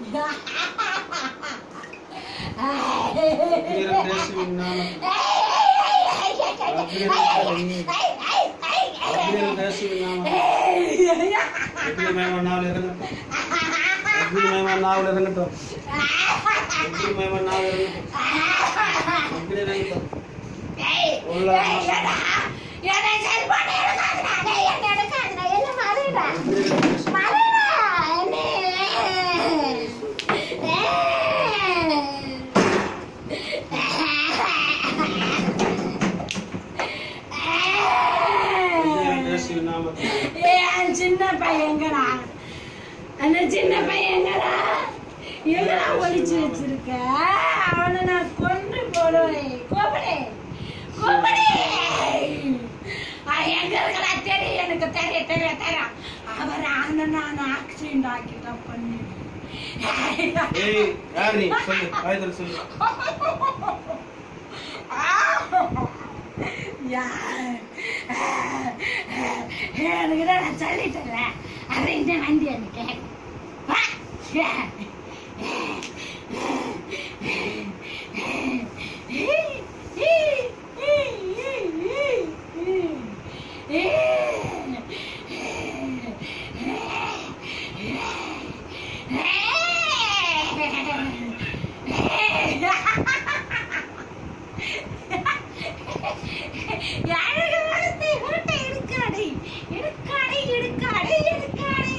அக்னியிறங்க இயேசுவின் நாமத்தில் அக்னியிறங்க இயேசுவின் நாமத்தில் அக்னிமயமான நாள் இறங்கட்டும் அக்னிமயமான நாள் இறங்கட்டும் அக்னிமயமான நாள் இறங்கட்டும் அக்னி இறங்கட்டும் உள்ள அக்னியிறங்க இயேசுவின் நாமத்தில் ஏன் சின்ன பையங்கடா அந்த சின்ன பையங்கடா எங்கடா ஒளிச்சு வச்சிருக்க அவனை நான் கொண்டு போடுவேன் கோபடே கோபடே எங்க இருக்கா தெரியும் எனக்கு தெரிய தெரிய தெரியும் அவர் ஆனா நான் ஆக்சிடென்ட் ஆக்கிட்டேன் பண்ணி ஏய் யார் நீ சொல்லு ஆயுதம் சொல்லு எனக்கு தான் நான் சொல்லிட்டேன் அதை இந்த வண்டி எனக்கு யாருக்கு வளர்த்து ஊட்ட எடுக்காடை எடுக்காடை எடுக்காடை எடுக்காடை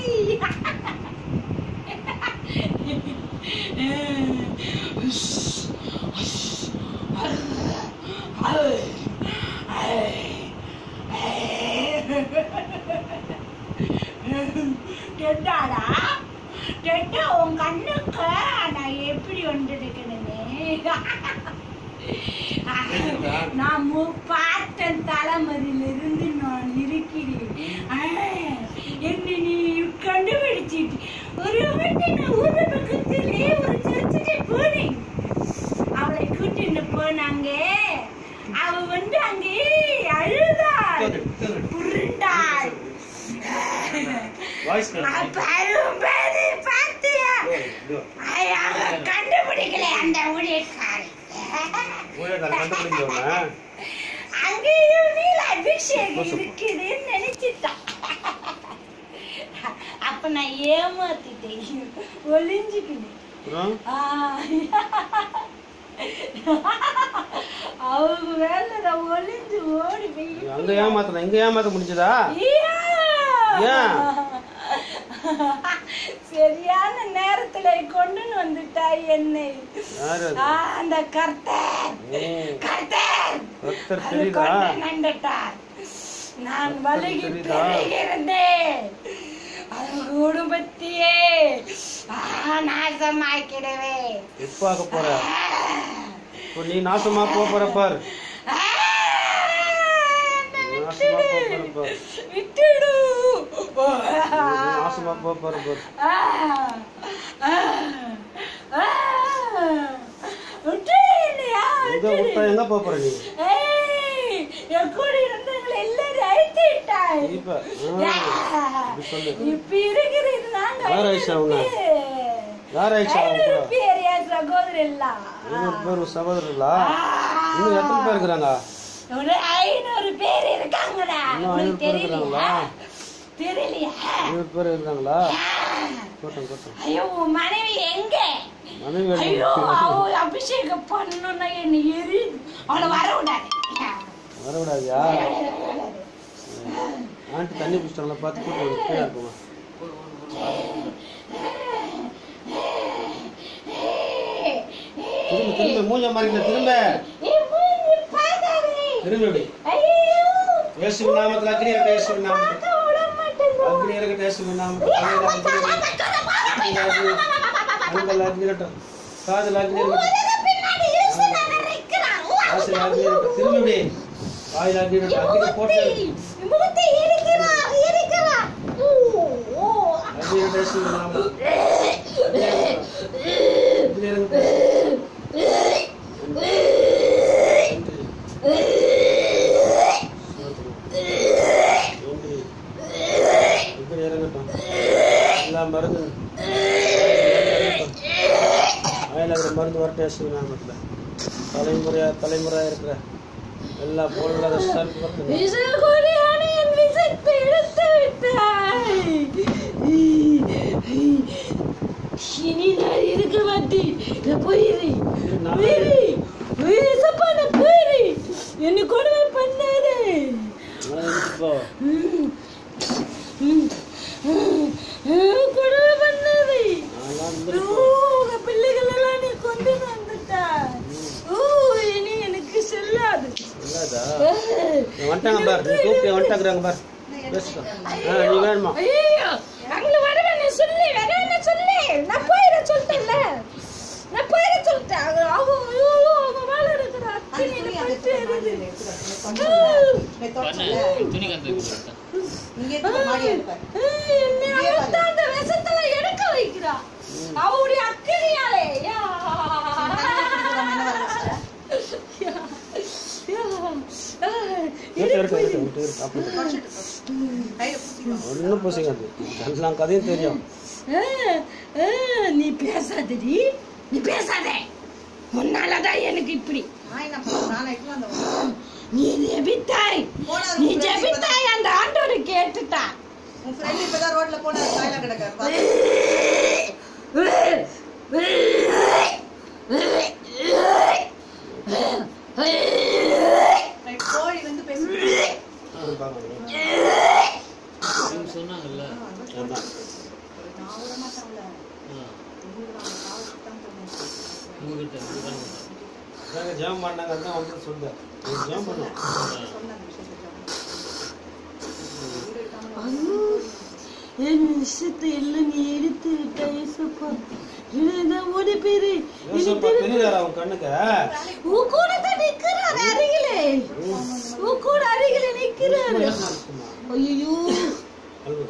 கெட்டாடா கெட்ட உன் கண்ணுக்கு நான் எப்படி வந்திருக்கணுமே நான் முப்பாட்டன் தலைமறையிலிருந்து நான் இருக்கிறேன் ஆ, என்னை நீ கண்டுபிடிச்சிட்டு ஒரு வாட்டி நான் ஊர் பக்கத்திலே ஒரு சர்ச்சுக்கு போனேன் அவளை கூட்டிட்டு போனாங்க அவ வந்து அங்கே அழுதாள் புருண்டாள் வாய்ஸ் பெரும் பேரு பார்த்தியா ஐயா, கண்டுபிடிக்கல அந்த ஊழியக்காரி ஊழியக்காரன் கண்டுபிடிக்கல அங்கேயும் நீல அபிஷேகம் இருக்குதுன்னு நினைச்சிட்டான் அப்ப நான் ஏமாத்திட்டேன் ஒளிஞ்சுக்கினேன் அப்புறம் ஆ. அவங்க வேலை நான் ஒளிஞ்சு ஓடி போய் அங்க ஏமாத்தல இங்க ஏமாத்த முடிஞ்சதா ஐயா! ஏன்? சரியான நேரத்துல கொண்டு வந்துட்டாய் என்னை யாரு அது? ஆ, அந்த கர்த்தர் ம். கர்த்தர் கர்த்தர் அது தெரியுதா? கொண்டு வந்துட்டார் நான் வலகி தெரியுதா? பெருகிறேன் அது குடும்பத்தையே ஆ, நாசமாக்கிடுவேன் எப்ப ஆக போற இப்போ நீ நாசமா போக போற பார் ஆ, என்னை நாசமா போக விட்டுடு. போற பார் விட்டுடு நீ நாசமா போக போற பார் ஆ, ஆ, ஆ. விட்டுடு இல்லையா? எங்க விட்டுடு. விட்டா எங்க போக போற நீ ஏய், என் கூட இருந்தவங்களை எல்லாரும் அழித்து விட்டாய். இப்ப யா. இப்படி சொல்லு இப்ப இருக்கிறது நாங்க யார் ஆயிஷா அவங்க? ஐநூறு பேர். யார் ஆயிடுச்சு அவங்க ஐநூறு கூட பேர் என் சகோதரர் எல்லாம். ஐநூறு பேர் சகோதரர்களா ஆ. இன்னும் எத்தனை பேர் இருக்கிறாங்க ஒரு ஐநூறு பேர் இருக்காங்கடா இன்னும் உனக்கு ஐநூறு பேர் தெரியலையா இருக்கிறாங்களா? தெரியலையா ஐநூறு பேர் இருக்காங்களா ஆ. கூட்டம் கூட்டம் ஐயோ உன் மனைவி எங்க மனைவி ஐயோ அடிக்க அவ அபிஷேகம் பண்ணணும்னா என்ன எரி அவளை வர விடாது வரவிடாதியா ஆண்டி தண்ணி பிடிச்சிட்டாங்களா பார்த்து கூட்டம் கீழே இருக்குமா திரும்ப திரும்ப மூஞ்ச மாறிக்கல திரும்ப திரும்ப இப்படி இயேசுவின் நாமத்தில் அக்னி இருக்க இயேசுவின் நாமத்தில் அக்னி இருக்க இயேசுவின் நாமத்தில் தலையில அக்னி இருக்கட்டும். அங்கல் அக்னி இருக்கட்டும் காதில் அக்னி இருக்கட்டும் வாசல் அக்னி இருக்கட்டும் திரும்ப இப்படி வாயில் அக்னி இருக்கட்டும் அக்னி போட்டு அக்னி இருக்க இயேசுவின் நாமத்தில் அக்னி இருக்கட்டும் நன்றி இப்படி இறங்கட்டும் எல்லா மருந்து தலையில் இருக்கிற மருந்து வரட்டும் இயேசு நாமத்தில் தலைமுறையா தலைமுறையாக இருக்கிற எல்லா பொருளாதார ஸ்டார்ட் வரட்டும் விசைக்கொடியான என் விசத்தை எடுத்து விட்டாய் இனி நான் இருக்க மாட்டேன் நான் போயிரு போயிரு விசப்பா நான் போயிரு என்ன கொடுமை பண்ணாதே இப்போ ம். ம். ம். கொடுமை பண்ணாதே அதெல்லாம் ஓ, உங்க பிள்ளைகள் எல்லாம் நீ கொண்டு வந்துட்டா ஓ இனி எனக்கு செல்லாது இல்லாதா வந்துட்டாங்க பார் நீ கூப்பிட்டு வந்துட்டாக்குறாங்க பார் பேசுகிறோம் ஆ நீ வேணுமா ஐயோ அங்க வரவேன்னு சொல்லி வரவேன்னு சொல்லி நான் போயிட சொல்லிட்டேன்ல நான் போயிட சொல்லிட்டேன் அவங்க அவங்க ஐயோ அவங்க மேல இருக்கிற அத்தனை எனக்கு பட்டு எரியுது. துணி கந்து கொடுத்தேன் ஏய், என்னை அவள் தான் அந்த விஷத்துல எடுக்க வைக்கிறா அவளுடைய அக்கறையாலே யா. யா. யா. இருக்கு இருக்கு இருக்கு இருக்கு இருக்கு அப்படி ஒன்றும் பூசிக்காது எல்லாம் கதையும் தெரியும் ஆ, ஆ, நீ பேசாதடி நீ பேசாத முன்னாலதான் எனக்கு இப்படி நீ ஜெபித்தாய் நீ ஜெபித்தாய் அந்த ஆண்டோடு கேட்டுட்டா அது பார்க்கணும் நீங்க சொன்னாங்கல்ல அதான் ஆ. உங்ககிட்ட இதுதான் சொன்னாங்க. நாங்கள் ஜெபம் பண்ணாங்க தான் வந்து சொல்லுவேன் நீ ஜெபம் பண்ணுவோம் என் விஷயத்தை எல்லாம் நீ எடுத்து விட்ட ஏசப்பா இதுதான் ஓடி போயிரு யோசப்பா தெரியுதாரா அவன் கண்ணுக்கு உன் கூட தான் நிக்கிறாரு அருகிலே உன் கூட அருகிலே நிக்கிறாரு ஐயோ அழுகு.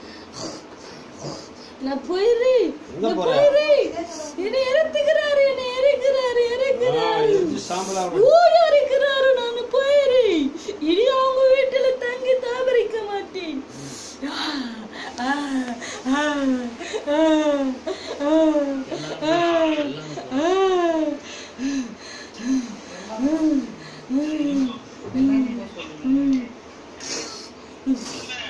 நான் போயிரு எங்க நான் போற? போயிரு என்னை இறத்துக்கிறாரு என்னை இறக்குறாரு ஆ, இறக்குறாரு எரிஞ்சு சாம்பலா விடு. ஊர் இறக்குறாரு நான் போயிரு இனி அவங்க வீட்டுல தங்கி தாபரிக்க மாட்டேன் ஆ, ஆ, ஆ, ஆ, ஆ, ஆ, ஆ. ம், ம், ம், ம்.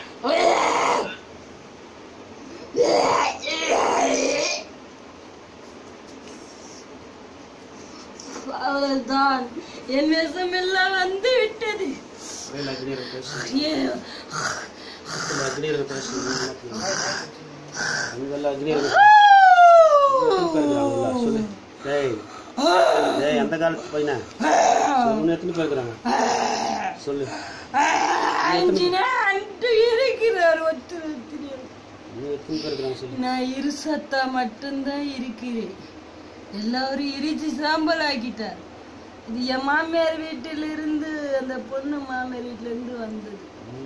அவ்வளவுதான் என் விஷமெல்லாம் வந்து விட்டது வேலை அக்னியரை பேசு. ஏ, வேலை அக்னியரை பேசு. அங்கெல்லாம் அக்னியரை பேசு. எத்தனை பேர் இருக்கிறாங்க சொல்லு டேய் டேய் அந்த காலத்து பையனா சொல்லு எத்தனை பேர் இருக்கிறாங்க சொல்லு அஞ்சினா அன்று இருக்கிறார் ஒருத்தர் ஒருத்தர். நீ எத்தனை பேர் இருக்கிறாங்க சொல்லு நான் இரு சத்தா மட்டும்தான் இருக்கிறேன் எல்லாரும் இரிச்சு சாம்பல் ஆக்கிட்டார் இது என் மாமியார் வீட்டில இருந்து அந்த பொண்ணு மாமியார் வீட்டுல இருந்து வந்தது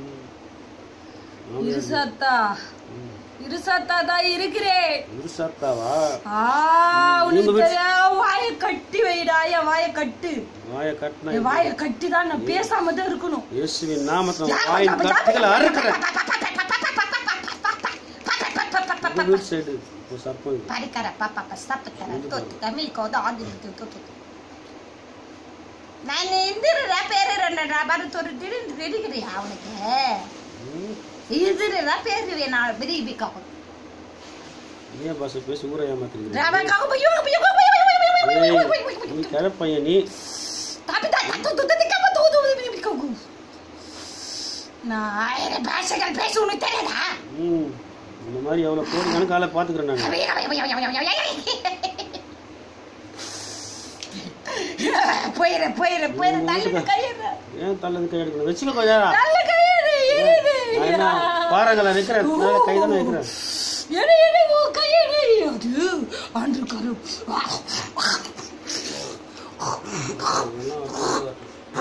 ம். இரு சத்தா ம். இரு சத்தா தான் இருக்கிறேன் இருசாத்தாவா ஆ உனக்கு தெரியாது வாயை கட்டி வைடா என் வாயை கட்டு வாயை கட்டினா என் வாயை கட்டி தான் நான் பேசாம தான் இருக்கணும் இயேசுவின் நாமத்தில் வாயின் கட்டுகளை அறுக்கிறேன் உங்க வீட்டு சைடு ஒரு சர்ப்பம் இது. படிக்கிற பாப்பா பஸ்தாப்பத்தர தோத்து தமிழ் கோத ஆங்கிலத்து தோத்து நான் எந்திரா பேரு ரெண்டா பரத்து ஒரு திடீர்னு தெரிகிறியா அவனுக்கு ம். இதுரா பேரு நான் விரிபிக்காக ஏன் பாச பேசி ஊரை ஏமாத்துறீங்க ராமக்காக போய் ஏய், நீ கிழப்பையன் நீ நான் ஆயிரம் பாஷைகள் பேச உனக்கு தெரியாதா ம் இந்த மாதிரி எவ்வளோ கோடி கணக்கு ஆளை பார்த்துக்கிறேன் நான் போயிரு போயிரு போயிரு தள்ளு கையிற ஏன் தள்ளது கை எடுக்கணும் வச்சுக்க கொஞ்சம் நல்ல கையிறு எரியுது நான் என்ன பாறாங்கல்ல நிற்கிறேன் மேலே கை தானே வைக்கிறேன் எடு எடு உன் கையிறு அது ஆண்டு கரு இதெல்லாம் வந்து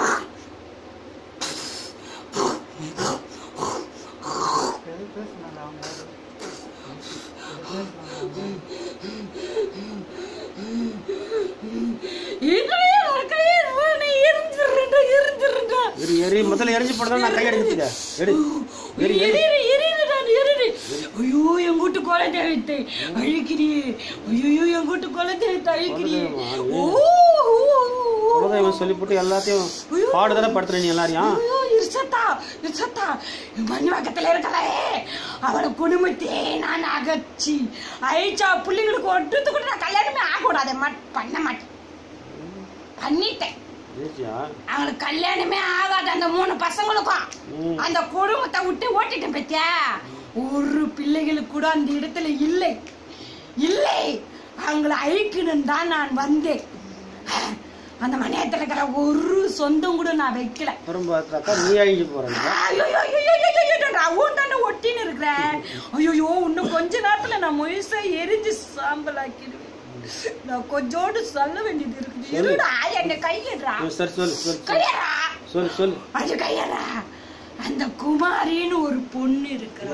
கையிறு கையிறு உன்னை எரிஞ்சிருண்டா எரிஞ்சிருண்டா எரி எரி முதல்ல எரிஞ்சு போடுறதா நான் கை எடுக்கிறதுக்கு எடு எரி எரி எரியுது எரியுது நான் எரியுது ஐயோ என் கூட்டு குழந்தை வைத்து அழிக்கிறியே ஐயோ என் கூட்டு குழந்தை வைத்து அழிக்கிறியே ஓ ஓ, ஓ. குலதெய்வம் சொல்லிவிட்டு எல்லாத்தையும் பாடு தானே படுத்துற நீ எல்லாரையும் ஐயோ, இருசத்தா இருசத்தா மணி பக்கத்துல இருக்கலே அவளை குடும்பத்தே நான் அகச்சி அழிச்சா பிள்ளைங்களுக்கு ஒட்டுத்து கூட நான் கல்யாணமே ஆகக்கூடாது மட் பண்ண மாட்டேன் பண்ணிட்டேன் ஏச்சியா அவங்களுக்கு கல்யாணமே ஆகாது அந்த மூணு பசங்களுக்கும் ம். அந்த குடும்பத்தை விட்டு ஓட்டிட்டேன் பத்தியா ஒரு பிள்ளைகளுக்கு கூட அந்த இடத்துல இல்லை இல்லை அவங்கள அழிக்கணும் தான் நான் வந்தேன் அந்த மணியத்தில் இருக்கிற ஒரு சொந்தம் கூட நான் வைக்கல திரும்ப அக்கா நீ அழிஞ்சு போறேன் ஐயோ, ஐயோ, ஐயோ, ஐயோ, ஐயோ, ஐயோ, நான் ஊண்டாண்ட ஒட்டின்னு இருக்கிறேன் ஐயோ இன்னும் கொஞ்ச நேரத்துல நான் முழுசா எரிஞ்சு சாம்பலாக்கிடுவேன் நான் கொஞ்சோண்டு சொல்ல வேண்டியது இருக்குது இருடா என்ன கையிடுறா சரி சொல்லு சொல்லு கையறா சொல்லு சொல்லு அது கையறா அந்த குமாரின்னு ஒரு பொண்ணு இருக்கிறா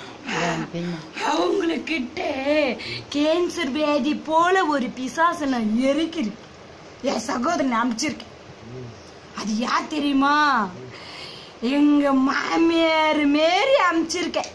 அவங்களுக்கிட்ட கேன்சர் வியாதி போல ஒரு பிசாசை நான் எரிக்கிறேன் என் சகோதரன் அனுப்பிச்சிருக்கேன் அது யார் தெரியுமா எங்க மாமியார் மாரி அனுப்பிச்சிருக்கேன்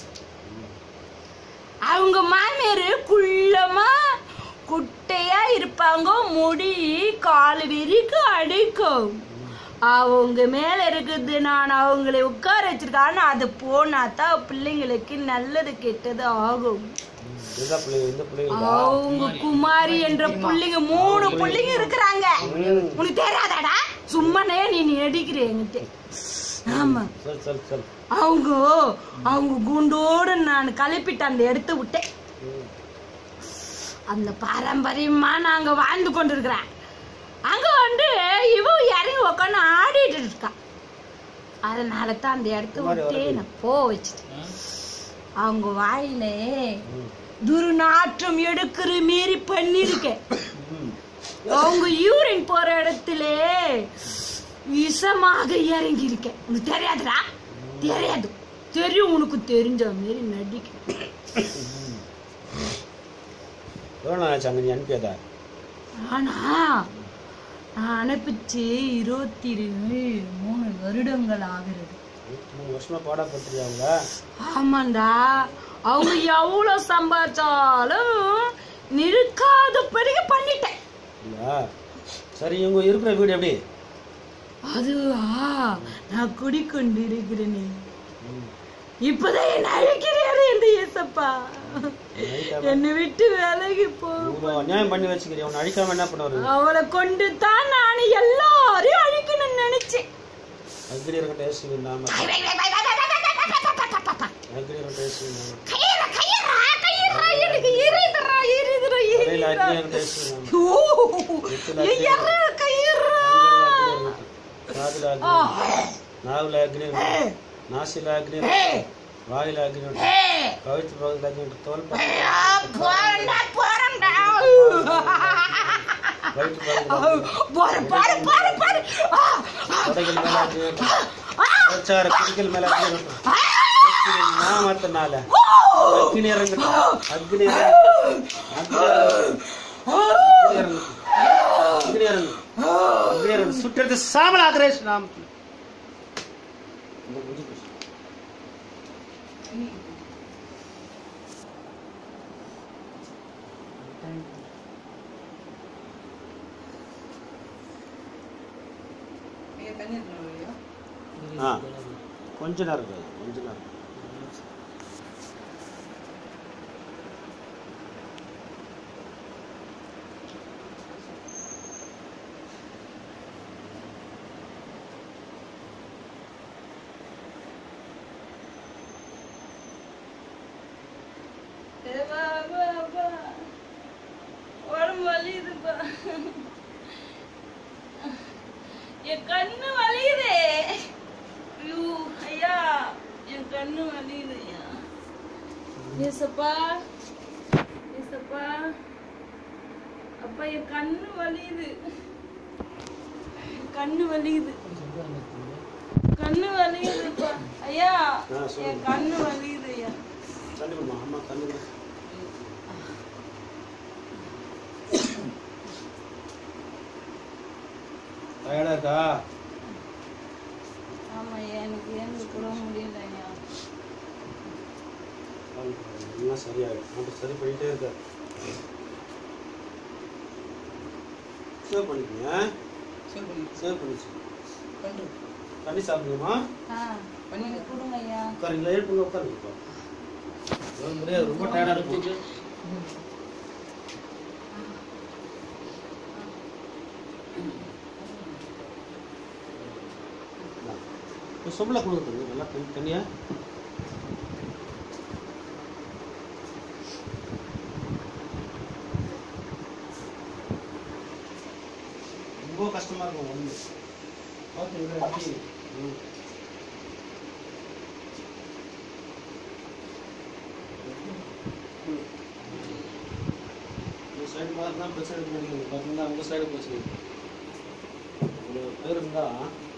அவங்க மாமியார் குள்ளமா குட்டையா இருப்பாங்க முடி கால் வரைக்கும் அடிக்கும் அவங்க மேல இருக்குது நான் அவங்களை உட்கார வச்சிருக்கேன் ஆனா அது போனா தான் பிள்ளைங்களுக்கு நல்லது கெட்டது ஆகும் எந்த பிள்ளைங்க எந்த பிள்ளைங்க அவங்க குமாரி என்ற புள்ளைங்க மூணு புள்ளைங்க இருக்கிறாங்க உனக்கு தெரியாதாடா சும்மானே நீ நீ அடிக்கிற என்கிட்ட ஆமா சொல்லு சொல்லு சொல்லு அவங்க அவங்க குண்டோட நான் கலப்பிட்டு அந்த இடத்த விட்டேன் ம். அந்த பாரம்பரியமா நாங்க வாழ்ந்து கொண்டிருக்கிறேன் அங்க வந்து இவ இறங்கி உக்காந்து ஆடிட்டு இருக்கா அதனால தான் அந்த இடத்த விட்டே நான் போ வச்சுட்டேன் அவங்க வாயில ம். துர்நாற்றம் எடுக்கிற மாரி பண்ணிருக்கேன் ம். அவங்க யூரின் போற இடத்துல விஷமாக இறங்கி இருக்கேன் உனக்கு தெரியாதுடா தெரியாது தெரியும் உனக்கு தெரிஞ்ச மாரி நடிக்க எவ்வளோ நாள் ஆச்சு அங்கே நீ அனுப்பியதா ஆனா நான் அனுப்பிச்சு இருபத்தி ரெண்டு மூணு வருடங்கள் ஆகிறது மூணு வருஷமா பாடப்பட்டிருக்கியா அவங்க ஆமாண்டா அவங்க எவ்வளவு சம்பாதிச்சாலும் நிற்காதபடிக்கு பண்ணிட்டேன் இல்லையா சரி இவங்க இருக்கிற வீடு எப்படி அதுவா நான் குடிக்கொண்டு இருக்கிறேனே ம். இப்பதான் என்ன அழைக்கிறாரு இந்த ஏசப்பா அழிக்காம- என்னை விட்டு விலகி போ இவ்வளோ அநியாயம் பண்ணி வச்சுக்கிறேன் உன்னை அழிக்காம என்ன பண்ணுவாரு அவளை கொண்டு தான் நான் எல்லாரையும் அழிக்கணும்னு நினைச்சேன் அக்னி இருக்கட்டும் இயேசுவி நாம அக்னி இருக்கட்டும் இயேசுவி நாம கயிறா, கயிறா, கயிறா, எனக்கு எரியுதுடா, எரியுதுடா, தலையில எரியுதுடா. அக்னி இருக்கட்டும் இயேசுவி நாம ஓ, நெத்தில ஏய், எர்ரா, கயிறா. காதுல அக்னி நாவுல அக்னி இருக்கட்டும் நாசில அக்னி இருக்கட்டும் வாயில அக்னி இருக்கட்டும் ஏய், கழுத்து பகுதியில் அக்னி இருக்கட்டும் தோல் பகுதியில் ஆ, போறேன்டா, போறேன்டா. வயிற்று பகுதியில் ஆ, அக்னி இருக்கட்டும். போற, போற, போற, போற. ஆ, ஆ, தொடைகள் மேல அக்னி இருக்கட்டும் ஆ, பிரச்சார குடிகள் மேல அக்னி இருக்கட்டும் ஆ. இயேசுவின் நாமத்தினால ஓ, அக்னி இறங்கட்டும் அக்னி இறங்கட்டும் அக்னி இறங்கட்டும் அக்னி இறங்கட்டும் அக்னி இறங்கட்டும் சுட்டெடுத்து சாமலாகிறேன் நாம் இந்த முடிஞ்சு போச்சு. ஆ கொஞ்ச நேரம் இருக்காது கொஞ்ச நேரம் ஏய், வா, வா, வா. உடம்பு வலியுதுப்பா என் கண்ணு வலியுதே ஐயோ ஐயா என் கண்ணு வலியுது ஐயா ஏசப்பா ஏசப்பா அப்பா என் கண்ணு வலியுது என் கண்ணு வலியுது கண்ணு வலியுதுப்பா ஐயா ஆ, சொல்லுங்க. என் கண்ணு வலியுது ஐயா தண்ணி கொடுமா அம்மா தண்ணி கொடு. டயர்டா இருக்கா ஆமா ஐயா எனக்கு ஏந்து கூட முடியல ஐயா வாங்க. எல்லாம் சரியாயிடும் நம்ம சரி பண்ணிட்டே இருக்காரு சேவ் பண்ணிக்கங்க சரி பண்ணு சேவ் பண்ணிச்சு பண்ணு தண்ணி சாப்பிடுமா நீங்க கொடுங்க ஐயா உட்காருங்களா எழுப்புங்க உட்காருங்க இப்போ. அது முடியாது ரொம்ப டயர்டாக இருக்கும் சொம்பில் கொடுக்குறது நல்லா தண்ணி தண்ணியா ரொம்ப கஷ்டமா இருக்கும் ஒன்று ஓகே அடி ம். இந்த சைடு பார்த்து தான் பிரச்சனை பண்ணிக்கணும் பார்த்தீங்கன்னா உங்கள் சைடு பிரச்சனை இவ்வளோ பேர் இருந்தால்